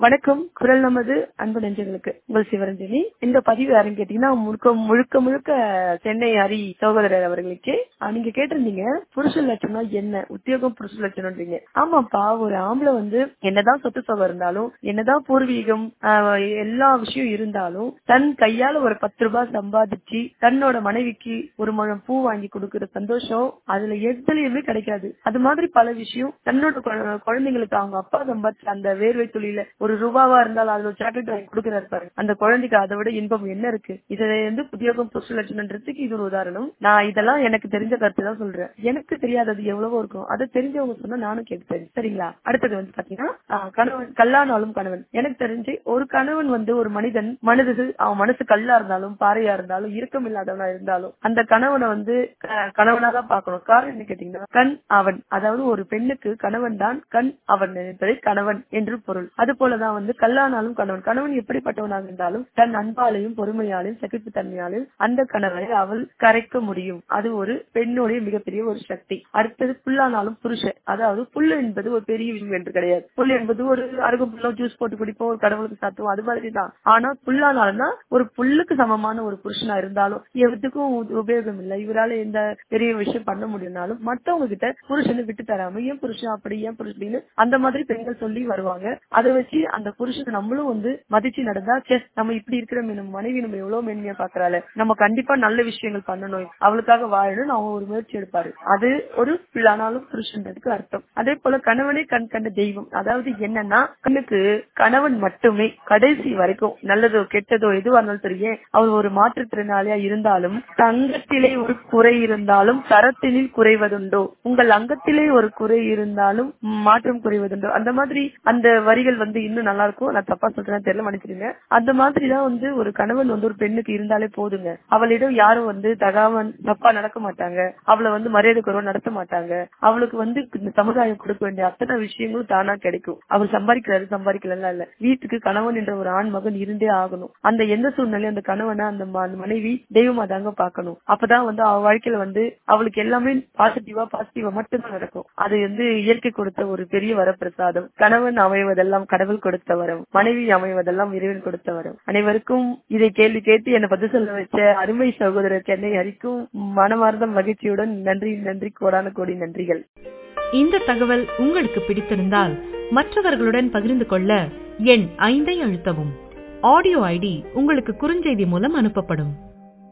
வணக்கம் குரல் நமது அன்பு நெஞ்சங்களுக்கு உங்கள் சிவரஞ்சனி இந்த பதிவு யாருன்னு கேட்டீங்கன்னா முழுக்க முழுக்க முழுக்க சென்னை ஹரி சகோதரர் அவர்களுக்கு அஹ் நீங்க கேட்டிருந்தீங்க புருஷ லட்சணம் என்ன உத்தியோகம் புருஷ லட்சணம்ன்றீங்க ஆமாப்பா ஒரு ஆம்பளை வந்து என்னதான் சொத்து சுகம் இருந்தாலும் என்னதான் பூர்வீகம் ஆஹ் எல்லா விஷயம் இருந்தாலும் தன் கையால ஒரு பத்து ரூபாய் சம்பாதிச்சு தன்னோட மனைவிக்கு ஒரு முழம் பூ வாங்கி கொடுக்கிற சந்தோஷம் அதுல எதுலயுமே கிடைக்காது அது மாதிரி பல விஷயம் தன்னோட குழ- குழந்தைங்களுக்கு அவங்க அப்பா சம்பாதிச்ச அந்த வேர்வை துளியில ஒரு ரூபாவா இருந்தாலும் அதுல சாக்லேட் வாங்கி கொடுக்குறாரு பாரு அந்த குழந்தைக்கு அதை விட இன்பம் என்ன இருக்கு இதை வந்து உத்தியோகம் புருஷ லட்சணன்றதுக்கு இது ஒரு உதாரணம் நான் இதெல்லாம் எனக்கு தெரிஞ்ச கருத்து தான் சொல்றேன் எனக்கு தெரியாதது எவ்வளவோ இருக்கும் அதை தெரிஞ்சவங்க சொன்னா நானும் கேட்பேன் சரிங்களா அடுத்தது வந்து பாத்தீங்கன்னா ஆஹ் கணவன் கல்லானாலும் கணவன் எனக்கு தெரிஞ்சு ஒரு கணவன் வந்து ஒரு மனிதன் மனது அவன் மனசு கல்லா இருந்தாலும் பாறையா இருந்தாலும் இறுக்கம் இல்லாதவனா இருந்தாலும் அந்த கணவனை வந்து க- கணவனா தான் பார்க்கணும் காரணம் என்ன கேட்டீங்கன்னா கண் அவன் அதாவது ஒரு பெண்ணுக்கு கணவன் தான் கண் அவன் என்பதை கணவன் என்று பொருள் அது போலதான் வந்து கல்லானாலும் கணவன் கணவன் எப்படிப்பட்டவனாக இருந்தாலும் தன் அன்பாலையும் பொறுமையாலையும் சகிப்புத்தன்மையாலையும் அந்த கணவனை அவள் கரைக்க முடியும் அது ஒரு பெண்ணுடைய மிகப்பெரிய ஒரு சக்தி அடுத்தது புல்லானாலும் புருஷன் அதாவது புல்லு என்பது ஒரு பெரிய விஷயம் என்று கிடையாது புல் என்பது ஒரு அருகம்புல்லம் ஜூஸ் போட்டு குடிப்போம் ஒரு கடவுளுக்கு சாத்துவோம் அது மாதிரி தான் ஆனா புல்லானாலும் தான் ஒரு புல்லுக்கு சமமான ஒரு புருஷனா இருந்தாலும் எதுக்கும் உ- உபயோகம் இல்லை இவரால எந்த பெரிய விஷயம் பண்ண முடியும்னாலும் மத்தவங்க கிட்ட புருஷனை விட்டு தராம ஏன் புருஷன் அப்படி ஏன் புருஷன் அப்படின்னு அந்த மாதிரி பெண்கள் சொல்லி வருவாங்க அதை வச்சு அந்த புருஷனை நம்மளும் வந்து மதிச்சு நடந்தா சே நம்ம இப்படி இருக்கிறோமே நம்ம மனைவி நம்ம எவ்வளவு மேன்மையா பாக்குறாள் நம்ம கண்டிப்பா நல்ல விஷயங்கள் பண்ணணும் அவளுக்காக வாழணும் அவங்க ஒரு முயற்சி எடுப்பாரு அது ஒரு பிள்ளானாலும் புருஷன்றதுக்கு அர்த்தம் அதே போல கணவனே கண் கண்ட தெய்வம் அதாவது என்னன்னா கண்ணுக்கு கணவன் மட்டுமே கடைசி வரைக்கும் நல்லதோ கெட்டதோ எதுவா இருந்தாலும் தெரியும் அவர் ஒரு மாற்றுத்திறனாளியா இருந்தாலும் தங்கத்திலே ஒரு குறை இருந்தாலும் தரத்தினில் குறைவதுண்டோ உங்கள் அங்கத்திலே ஒரு குறை இருந்தாலும் மாற்றம் குறைவதுண்டோ அந்த மாதிரி அந்த வரிகள் வந்து இன்னும் நல்லா இருக்கும் நான் தப்பா சொல்றேன் தெரியல மன்னிச்சிருங்க அந்த மாதிரி தான் வந்து ஒரு கணவன் வந்து ஒரு பெண்ணுக்கு இருந்தாலே போதுங்க அவளிடம் யாரும் வந்து தகாம தப்பா நடக்க மாட்டாங்க அவளை வந்து மரியாதை குறைவா நடத்த மாட்டாங்க அவளுக்கு வந்து இந்த சமுதாயம் கொடுக்க வேண்டிய அத்தனை விஷயங்களும் தானா கிடைக்கும் அவர் சம்பாதிக்கிறாரு சம்பாதிக்கலாம் இல்ல வீட்டுக்கு கணவன் என்ற ஒரு ஆண் மகன் இருந்தே ஆகணும் அந்த எந்த சூழ்நிலையும் அந்த கணவனை அந்த ம- அந்த மனைவி தெய்வமா தாங்க பார்க்கணும் அப்பதான் வந்து அவ வாழ்க்கையில வந்து அவளுக்கு எல்லாமே பாசிட்டிவா பாசிட்டிவா மட்டும்தான் நடக்கும் அது வந்து இயற்கை கொடுத்த ஒரு பெரிய வரப்பிரசாதம் கணவன் அமைவதெல்லாம் கடவுள் கொடுத்த வரம் மனைவி அமைவதெல்லாம் இறைவன் கொடுத்த வரம் அனைவருக்கும் இதை கேள்வி கேட்டு என்னை பதில் சொல்ல வச்ச அருமை சகோதரர் சென்னை ஹரிக்கும் மனமார்ந்த மகிழ்ச்சியுடன் நன்றி நன்றி கோடான கோடி நன்றிகள் இந்த தகவல் உங்களுக்கு பிடித்திருந்தால் மற்றவர்களுடன் பகிர்ந்து கொள்ள எண் ஐந்தை அழுத்தவும் ஆடியோ ஐடி உங்களுக்கு குறுஞ்செய்தி மூலம் அனுப்பப்படும்